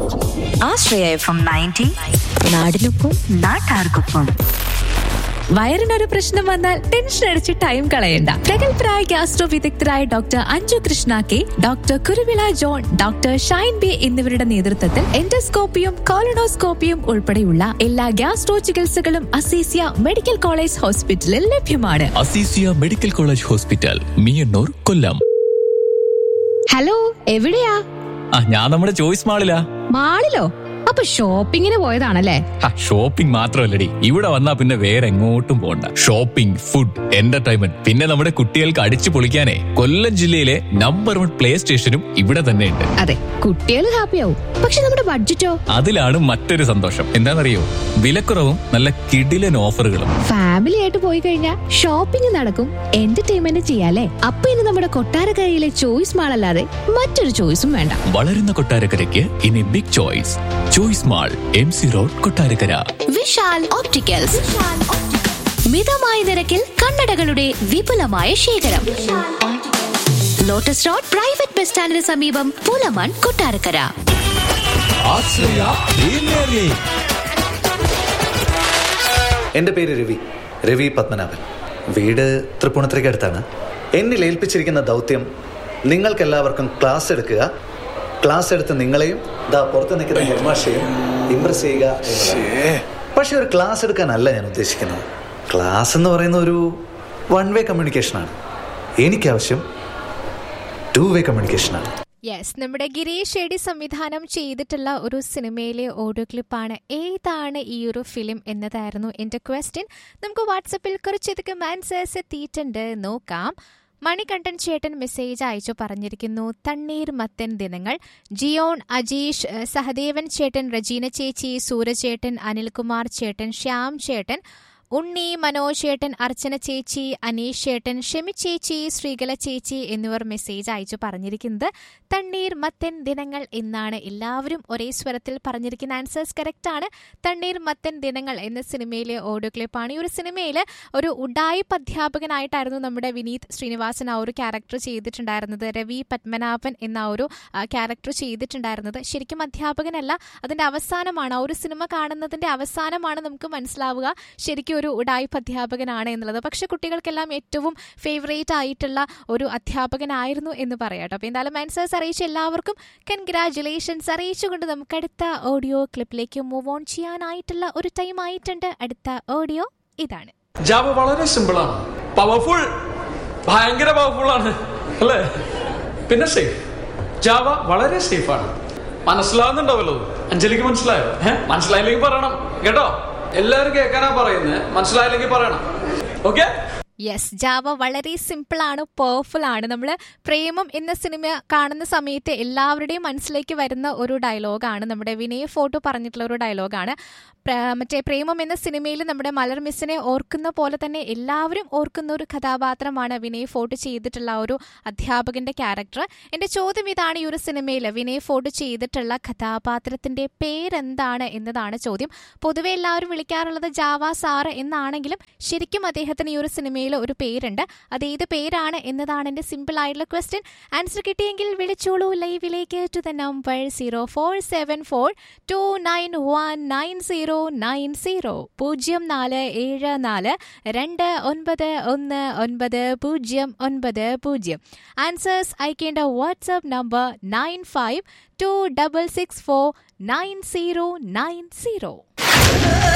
ആശ്രയ F M ninety നാടിനൊപ്പം നാട്ടാർക്കൊപ്പം വയറിനൊരു പ്രശ്നം വന്നാൽ ടെൻഷൻ അടിച്ച് ടൈം കളയണ്ട പ്രഗത്ഭരായ ഗ്യാസ്ട്രോ വിദഗ്ധരായ doctor Anju Krishna K doctor Kuruvila John doctor Shine B എന്നിവരുടെ നേതൃത്വത്തിൽ എൻഡോസ്കോപ്പിയും കോളനോസ്കോപ്പിയും ഉൾപ്പെടെയുള്ള എല്ലാ ഗ്യാസ്ട്രോ ചികിത്സകളും അസീസിയ മെഡിക്കൽ കോളേജ് ഹോസ്പിറ്റലിൽ ലഭ്യമാണ് Azeezia medical college hospital Meeyannoor Kollam hello എവിടെയാ ആ ഞാൻ നമ്മുടെ ചോയ്സ് മാളിലാ മാളിലോ അപ്പൊ ഷോപ്പിങ്ങിന് പോയതാണല്ലേ ഷോപ്പിംഗ് മാത്രമല്ലടി ഇവിടെ വന്നാ പിന്നെ വേറെ എങ്ങോട്ടും പോണ്ട ഷോപ്പിംഗ് ഫുഡ് എന്റർടൈൻമെന്റ് പിന്നെ നമ്മുടെ കുട്ടികൾക്ക് അടിച്ചു പൊളിക്കാനേ കൊല്ലം ജില്ലയിലെ നമ്പർ വൺ പ്ലേ സ്റ്റേഷനും ഇവിടെ തന്നെ ഉണ്ട് അതെ കുട്ടികൾ ഹാപ്പിയാവും പക്ഷെ നമ്മുടെ ബഡ്ജറ്റോ അതിലാണ് മറ്റൊരു സന്തോഷം എന്താണെന്നറിയോ വിലക്കുറവും നല്ല കിടിലൻ ഓഫറുകളും ഫാമിലി ആയിട്ട് പോയി കഴിഞ്ഞാൽ ഷോപ്പിംഗ് നടക്കും എന്റർടൈൻമെന്റ് ചെയ്യാലേ അപ്പൊ ഇനി നമ്മുടെ കൊട്ടാരക്കരയിലെ ചോയ്സ് മാൾ അല്ലാതെ മറ്റൊരു ചോയ്സും വേണ്ട വളരുന്ന കൊട്ടാരക്കരയ്ക്ക് ഇനി big choice choice mall M C road Kottarakkara Vishal opticals മിതമായ നിരക്കിൽ കണ്ണടകളുടെ വിപുലമായ ശേഖരം ലോട്ടസ് റോഡ് പ്രൈവറ്റ് ബസ് സ്റ്റാൻഡിന് സമീപം പൂലമാൻ കൊട്ടാരക്കര എൻ്റെ പേര് രവി രവി പത്മനാഭൻ വീട് തൃപ്പൂണിത്തുറയ്ക്ക് അടുത്താണ് എന്നിൽ ഏൽപ്പിച്ചിരിക്കുന്ന ദൗത്യം നിങ്ങൾക്കെല്ലാവർക്കും ക്ലാസ് എടുക്കുക ക്ലാസ് എടുത്ത് നിങ്ങളെയും ദാ പുറത്ത് നിൽക്കുന്ന ഹെഡ്മാഷയും ഇംപ്രസ് ചെയ്യുക എന്നതാണ്. പക്ഷെ ഒരു ക്ലാസ് എടുക്കാനല്ല ഞാൻ ഉദ്ദേശിക്കുന്നത് ക്ലാസ് എന്ന് പറയുന്ന ഒരു വൺ വേ കമ്മ്യൂണിക്കേഷനാണ് എനിക്കാവശ്യം ടു വേ കമ്മ്യൂണിക്കേഷനാണ് യെസ് നമ്മുടെ ഗിരീഷ് ഷെഡി സംവിധാനം ചെയ്തിട്ടുള്ള ഒരു സിനിമയിലെ ഓഡിയോ ക്ലിപ്പാണ് ഏതാണ് ഈ ഒരു ഫിലിം എന്നതായിരുന്നു എൻ്റെ ക്വസ്റ്റ്യൻ നമുക്ക് വാട്സപ്പിൽ കുറച്ചധികം ആൻസേഴ്സ് എത്തിയിട്ടുണ്ട് നോക്കാം മണികണ്ഠൻ ചേട്ടൻ മെസ്സേജ് അയച്ചു പറഞ്ഞിരിക്കുന്നു തണ്ണീർ മത്തൻ ദിനങ്ങൾ ജിയോൺ അജീഷ് ഏഹ്, സഹദേവൻ ചേട്ടൻ റജീന ചേച്ചി സൂരജ് ചേട്ടൻ അനിൽകുമാർ ചേട്ടൻ ശ്യാം ചേട്ടൻ ഉണ്ണി മനോജ് ചേട്ടൻ അർച്ചന ചേച്ചി അനീഷ് ചേട്ടൻ ഷെമി ചേച്ചി ശ്രീകല ചേച്ചി എന്നിവർ മെസ്സേജ് അയച്ചു പറഞ്ഞിരിക്കുന്നത് തണ്ണീർ മത്തൻ ദിനങ്ങൾ എന്നാണ് എല്ലാവരും ഒരേ സ്വരത്തിൽ പറഞ്ഞിരിക്കുന്ന ആൻസേഴ്സ് കറക്റ്റ് ആണ് തണ്ണീർ മത്തൻ ദിനങ്ങൾ എന്ന സിനിമയിലെ ഓഡിയോ ക്ലിപ്പാണ് ഈ ഒരു സിനിമയിൽ ഒരു ഉഡായിപ്പ് അധ്യാപകനായിട്ടായിരുന്നു നമ്മുടെ വിനീത് ശ്രീനിവാസൻ ആ ഒരു ക്യാരക്ടർ ചെയ്തിട്ടുണ്ടായിരുന്നത് രവി പത്മനാഭൻ എന്ന ആ ഒരു ക്യാരക്ടർ ചെയ്തിട്ടുണ്ടായിരുന്നത് ശരിക്കും അധ്യാപകനല്ല അതിന്റെ അവസാനമാണ് ആ ഒരു സിനിമ കാണുന്നതിന്റെ അവസാനമാണ് നമുക്ക് മനസ്സിലാവുക ശരിക്കും ഒരു ഉഡായിപ്പ് അധ്യാപകനാണ് എന്നുള്ളത് പക്ഷെ കുട്ടികൾക്കെല്ലാം ഏറ്റവും ഫേവറേറ്റ് ആയിട്ടുള്ള ഒരു അധ്യാപകനായിരുന്നു എന്ന് പറയാട്ടോ അപ്പോൾ എന്തായാലും ആൻസേഴ്സ് അറിയിച്ച എല്ലാവർക്കും കൺഗ്രാറ്റുലേഷൻസ് അറിയിച്ചുകൊണ്ട് നമുക്ക് അടുത്ത ഓഡിയോ ക്ലിപ്പിലേക്ക് മൂവ് ഓൺ ചെയ്യാനായിട്ടുള്ള ഒരു ടൈം ആയിട്ടുണ്ട് അടുത്ത ഓഡിയോ ഇതാണ് ജാവ വളരെ സിമ്പിൾ ആണ് പവർഫുൾ ഭയങ്കര പവർഫുൾ ആണ് അല്ലേ പിന്നെ സേഫ് ജാവ വളരെ സേഫ് ആണ് മനസ്സിലാവുന്നുണ്ടാവല്ലോ അഞ്ജലിക്ക് മനസ്സിലായോ ഏഹ് മനസ്സിലായില്ലെങ്കിൽ പറയണം കേട്ടോ എല്ലാവരും കേൾക്കാനാ പറയുന്നത് മനസ്സിലായില്ലെങ്കിൽ പറയണം ഓക്കെ യെസ് ജാവ വളരെ സിമ്പിൾ ആണ് പവർഫുൾ ആണ് നമ്മൾ പ്രേമം എന്ന സിനിമ കാണുന്ന സമയത്ത് എല്ലാവരുടെയും മനസ്സിലേക്ക് വരുന്ന ഒരു ഡയലോഗാണ് നമ്മുടെ വിനയ് ഫോട്ടോ പറഞ്ഞിട്ടുള്ള ഒരു ഡയലോഗാണ് പ്ര- മറ്റേ പ്രേമം എന്ന സിനിമയിൽ നമ്മുടെ മലർ മിസ്സിനെ ഓർക്കുന്ന പോലെ തന്നെ എല്ലാവരും ഓർക്കുന്ന ഒരു കഥാപാത്രമാണ് വിനയ് ഫോട്ടോ ചെയ്തിട്ടുള്ള ആ ഒരു അധ്യാപകന്റെ ക്യാരക്ടർ എൻ്റെ ചോദ്യം ഇതാണ് ഈ ഒരു സിനിമയിൽ വിനയ് ഫോട്ടോ ചെയ്തിട്ടുള്ള കഥാപാത്രത്തിന്റെ പേരെന്താണ് എന്നതാണ് ചോദ്യം പൊതുവെ എല്ലാവരും വിളിക്കാറുള്ളത് ജാവ സാറ് എന്നാണെങ്കിലും ശരിക്കും അദ്ദേഹത്തിന് ഈ ഒരു സിനിമയിൽ ഒരു പേരുണ്ട് അത് ഏത് പേരാണ് എന്നതാണ് എൻ്റെ സിമ്പിൾ ആയിട്ടുള്ള ക്വസ്റ്റ്യൻ ആൻസർ കിട്ടിയെങ്കിൽ വിളിച്ചോളൂ ലൈവിലേക്ക് to the number zero four seven four two nine one nine zero nine zero പൂജ്യം നാല് ഏഴ് നാല് രണ്ട് ഒൻപത് ഒന്ന് ഒൻപത് പൂജ്യം ഒൻപത് പൂജ്യം ആൻസേഴ്സ് അയക്കേണ്ട WhatsApp number nine five two double six four nine zero nine zero